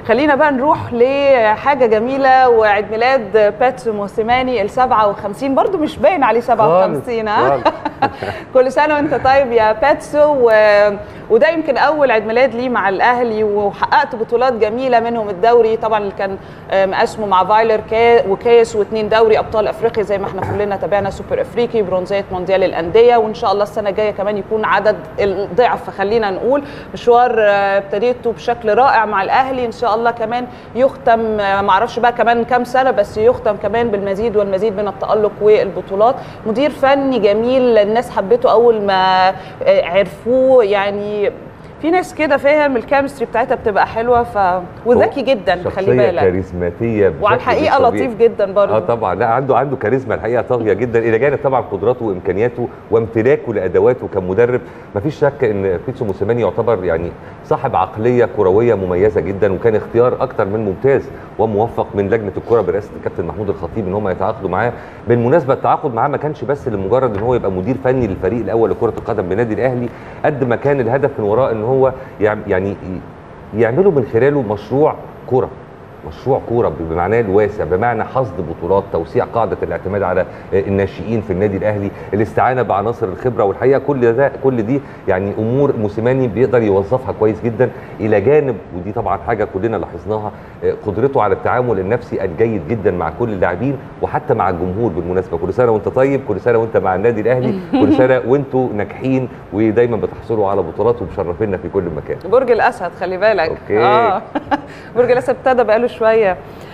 خلينا بقى نروح لحاجه جميله وعيد ميلاد باتس موسيماني ال 57 برضو مش باين عليه 57 ها خالص. كل سنه وانت طيب يا باتسو و... وده يمكن اول عيد ميلاد ليه مع الاهلي وحققت بطولات جميله منهم الدوري طبعا اللي كان آه، مقاسمه مع فايلر كا... وكاس واثنين دوري ابطال افريقيا زي ما احنا كلنا تابعنا سوبر افريقي برونزيه مونديال الانديه وان شاء الله السنه الجايه كمان يكون عدد الضعف خلينا نقول مشوار آه، ابتديته بشكل رائع مع الاهلي ان شاء الله كمان يختم آه، معرفش بقى كمان كام سنه بس يختم كمان بالمزيد والمزيد من التالق والبطولات مدير فني جميل الناس حبته اول ما آه، عرفوه يعني في ناس كده فاهم الكيمستري بتاعتها بتبقى حلوه ف وذكي جدا خلي شخصيه بالك كاريزماتيه وعلى بشكل الحقيقه مش طبيعي. لطيف جدا برضه اه طبعا لا عنده عنده كاريزما الحقيقه طاغيه جدا الى جانب طبعا قدراته وامكانياته وامتلاكه لادواته كمدرب مفيش شك ان بيتسو موسيماني يعتبر يعني صاحب عقليه كرويه مميزه جدا وكان اختيار اكتر من ممتاز وموفق من لجنه الكره برئاسه الكابتن محمود الخطيب ان هم يتعاقدوا معاه بالمناسبه التعاقد معاه ما كانش بس لمجرد ان هو يبقى مدير فني للفريق الاول لكره القدم بنادي الاهلي قد ما كان الهدف من وراء ان هو يعم- يعني يعملوا من خلاله مشروع كره مشروع كوره بمعناه الواسع بمعنى حصد بطولات توسيع قاعده الاعتماد على الناشئين في النادي الاهلي الاستعانه بعناصر الخبره والحقيقه كل ده كل دي يعني امور موسيماني بيقدر يوظفها كويس جدا الى جانب ودي طبعا حاجه كلنا لاحظناها قدرته على التعامل النفسي الجيد جدا مع كل اللاعبين وحتى مع الجمهور بالمناسبه كل سنه وانت طيب كل سنه وانت مع النادي الاهلي كل سنه وانتوا ناجحين ودايما بتحصلوا على بطولات ومشرفينا في كل مكان برج الاسد خلي بالك أوكي. اه برج الاسد ابتدى بقاله شويه